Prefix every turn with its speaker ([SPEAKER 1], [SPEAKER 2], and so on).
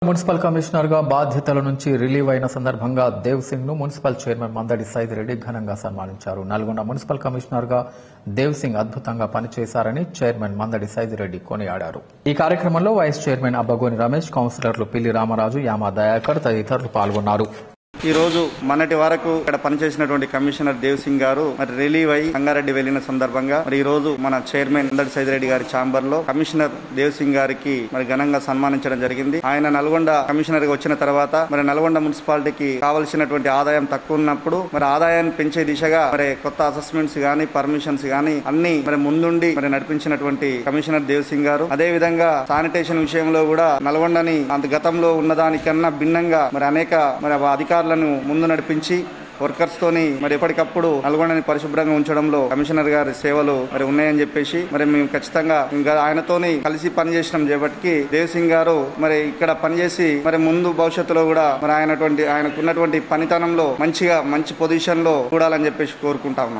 [SPEAKER 1] municipal commissioner గా బాధ్యతల నుంచి రిలీవ్ అయిన సందర్భంగా దేవ్ సింగ్ ను మున్సిపల్ చైర్మన్ మందడి సైదిరెడ్డి ఘనంగా సన్మానించారు నల్గొండ మున్సిపల్ కమిషనర్ గా దేవ్ సింగ్ అద్భుతంగా పనిచేశారని చైర్మన్ మందడి సైదిరెడ్డి కొనియాడారు ఈ కార్యక్రమంలో వైస్ చైర్మన్ అబ్బగోని రమేష్ కౌన్సిలర్లు పిల్లి రామరాజు యామా దయాకర్ తదితరులు పాల్గొన్నారు
[SPEAKER 2] ఈ రోజు మొన్నటి వరకు ఇక్కడ పనిచేసినటువంటి కమిషనర్ దేవ్ సింగ్ గారు మరి రిలీవ్ అయి సంగారెడ్డి వెళ్లిన సందర్భంగా మరి ఈ రోజు మన చైర్మన్ అందడి సైదిరెడ్డి గారి ఛాంబర్ లో కమిషనర్ దేవ్ సింగ్ గారికి మరి ఘనంగా సన్మానించడం జరిగింది ఆయన నల్గొండ కమిషనర్ గా వచ్చిన తర్వాత మరి నల్గొండ మున్సిపాలిటీకి కావలసినటువంటి ఆదాయం తక్కువ ఉన్నప్పుడు మరి ఆదాయాన్ని పెంచే దిశగా మరి కొత్త అసెస్మెంట్స్ గానీ పర్మిషన్స్ గానీ అన్ని మరి ముందుండి మరి నడిపించినటువంటి కమిషనర్ దేవ్ సింగ్ గారు అదే విధంగా శానిటేషన్ విషయంలో కూడా నల్గొండని అంత గతంలో ఉన్నదానికన్నా భిన్నంగా మరి అనేక మరి అధికారులను ముందు నడిపించి వర్కర్స్ తోని మరి ఎప్పటికప్పుడు నల్గొండని పరిశుభ్రంగా ఉంచడంలో కమిషనర్ గారి సేవలు మరి ఉన్నాయని చెప్పేసి మరి మేము ఖచ్చితంగా ఇంకా ఆయనతోని కలిసి పనిచేసినాం చేపటికి దేవ్ సింగ్ గారు మరి ఇక్కడ పనిచేసి మరి ముందు భవిష్యత్తులో కూడా మరి ఆయనటువంటి ఆయనకున్నటువంటి పనితనంలో మంచిగా మంచి పొజిషన్ లో చూడాలని చెప్పేసి కోరుకుంటా ఉన్నాం